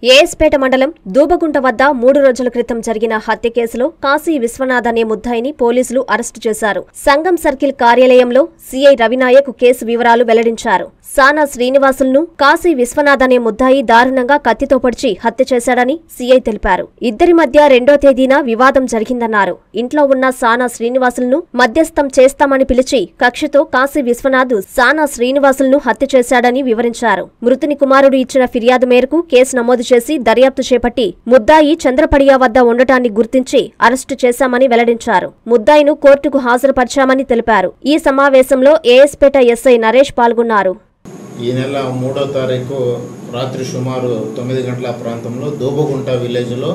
ఏఎస్పేట మండలం దూబగుంట వద్ద మూడు రోజుల క్రితం జరిగిన హత్య కేసులో కాశీ విశ్వనాథ్ అనే ముద్దాయిని పోలీసులు అరెస్టు చేశారు సంగం సర్కిల్ కార్యాలయంలో సీఐ రవినాయక్ కేసు వివరాలు వెల్లడించారు సానా శ్రీనివాసులను కాశీ విశ్వనాథ్ అనే ముద్దాయి దారుణంగా కత్తితో పొడిచి హత్య చేశాడని సీఐ తెలిపారు ఇద్దరి మధ్య రెండో తేదీన వివాదం జరిగిందన్నారు ఇంట్లో ఉన్న సానా శ్రీనివాసులను మధ్యస్థం చేస్తామని పిలిచి కక్షతో కాశీ విశ్వనాథ్ సానా శ్రీనివాసులను హత్య చేశాడని వివరించారు మృతుని కుమారుడు ఇచ్చిన ఫిర్యాదు మేరకు కేసు నమోదు చేసి దర్యాప్తు చేపట్టి ముద్దాయి చంద్రపడియా వద్ద ఉండటాన్ని గుర్తించి అరెస్టు చేశామని వెల్లడించారు ముద్దాయిను కోర్టుకు హాజరుపరిచామని తెలిపారు ఈ సమావేశంలో ఏఎస్పేట ఎస్ఐ నరేష్ పాల్గొన్నారు ఈ నెల మూడో తారీఖు రాత్రి సుమారు తొమ్మిది గంటల ప్రాంతంలో దూబగుంట విలేజ్లో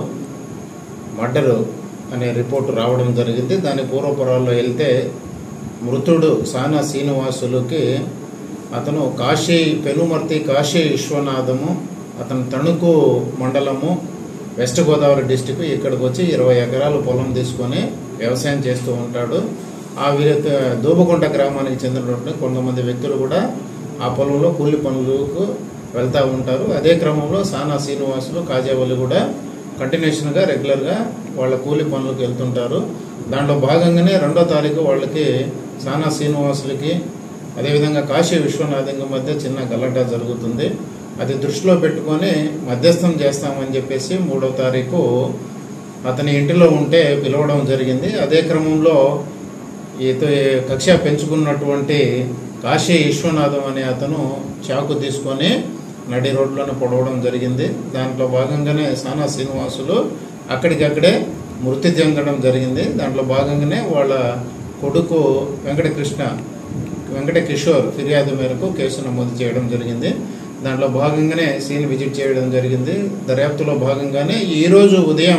మర్డరు అనే రిపోర్టు రావడం జరిగింది దాని పూర్వపురాల్లో వెళ్తే మృతుడు సానా శ్రీనివాసులకి అతను కాశీ పెనుమర్తి కాశీ విశ్వనాథము అతను తణుకు మండలము వెస్ట్ గోదావరి డిస్టిక్ ఇక్కడికి వచ్చి ఇరవై ఎకరాలు పొలం తీసుకొని వ్యవసాయం చేస్తూ ఉంటాడు ఆ వి దూబగుంట గ్రామానికి చెందినటువంటి కొంతమంది వ్యక్తులు కూడా ఆ పొలంలో కూలి పనులకు వెళ్తూ ఉంటారు అదే క్రమంలో సానా శ్రీనివాసులు కాజావల్లి కూడా కంటిన్యూషన్గా రెగ్యులర్గా వాళ్ళ కూలి పనులకు వెళ్తుంటారు దాంట్లో భాగంగానే రెండో తారీఖు వాళ్ళకి సానా శ్రీనివాసులకి అదేవిధంగా కాశీ విశ్వనాథంగ మధ్య చిన్న గలాటా జరుగుతుంది అది దృష్టిలో పెట్టుకొని మధ్యస్థం చేస్తామని చెప్పేసి మూడో తారీఖు అతని ఇంటిలో ఉంటే పిలవడం జరిగింది అదే క్రమంలో ఈతో కక్ష పెంచుకున్నటువంటి కాశీ విశ్వనాథం అనే అతను చాకు తీసుకొని నడి రోడ్లోనే పొడవడం జరిగింది దాంట్లో భాగంగానే సానా శ్రీనివాసులు అక్కడికక్కడే మృతి చెందడం జరిగింది దాంట్లో భాగంగానే వాళ్ళ కొడుకు వెంకటకృష్ణ వెంకట కిషోర్ ఫిర్యాదు మేరకు కేసు నమోదు చేయడం జరిగింది దాంట్లో భాగంగానే సీన్ విజిట్ చేయడం జరిగింది దర్యాప్తులో భాగంగానే ఈరోజు ఉదయం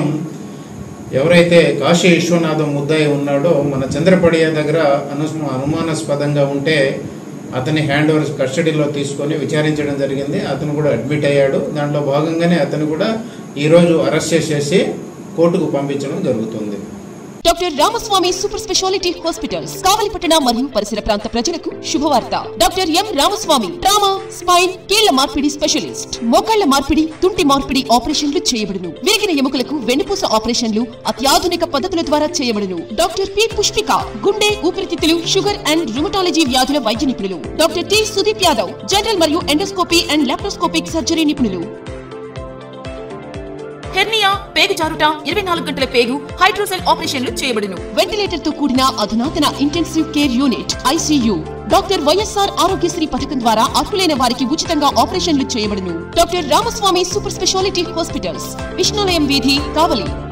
ఎవరైతే కాశీ విశ్వనాథం ముద్దాయి ఉన్నాడో మన చంద్రపడియ దగ్గర అను అనుమానాస్పదంగా ఉంటే అతని హ్యాండ్ ఓవర్ కస్టడీలో తీసుకొని విచారించడం జరిగింది అతను కూడా అడ్మిట్ అయ్యాడు దాంట్లో భాగంగానే అతను కూడా ఈరోజు అరెస్ట్ చేసేసి కోర్టుకు పంపించడం జరుగుతుంది doctor Ramaswamy super speciality hospitals కావలిపట్టణ మరియు పరిసర ప్రాంత ప్రజలకు శుభవార్త doctor M Ramaswamy trauma spine కీళ్ల మార్పిడి స్పెషలిస్ట్ మోకాళ్ల మార్పిడి తుంటి మార్పిడి ఆపరేషన్లు చేయబడును విరిగిన ఎముకలకు వెన్నుపూస ఆపరేషన్లు అత్యాధునిక పద్ధతుల ద్వారా చేయబడును డాక్టర్ పి పుష్పిక గుండె ఊపిరితిత్తులు షుగర్ అండ్ రుమటాలజీ వ్యాధుల వైద్య నిపుణులు doctor T Sudeep Yadav general మరియు ఎండోస్కోపీ అండ్ లాప్రోస్కోపిక్ సర్జరీ నిపుణులు హెర్నియా పేగు జారుట ఇరవై నాలుగు గంటల పేగు హైడ్రోసెల్ ఆపరేషన్లు చేయబడును వెంటిలేటర్ తో కూడిన అధునాతన intensive care unit ICU doctor YSR Aarogyasri పథకం ద్వారా అర్హులైన వారికి ఉచితంగా ఆపరేషన్లు చేయబడును doctor Ramaswamy super speciality hospitals Vishnulayam వీధి కావలి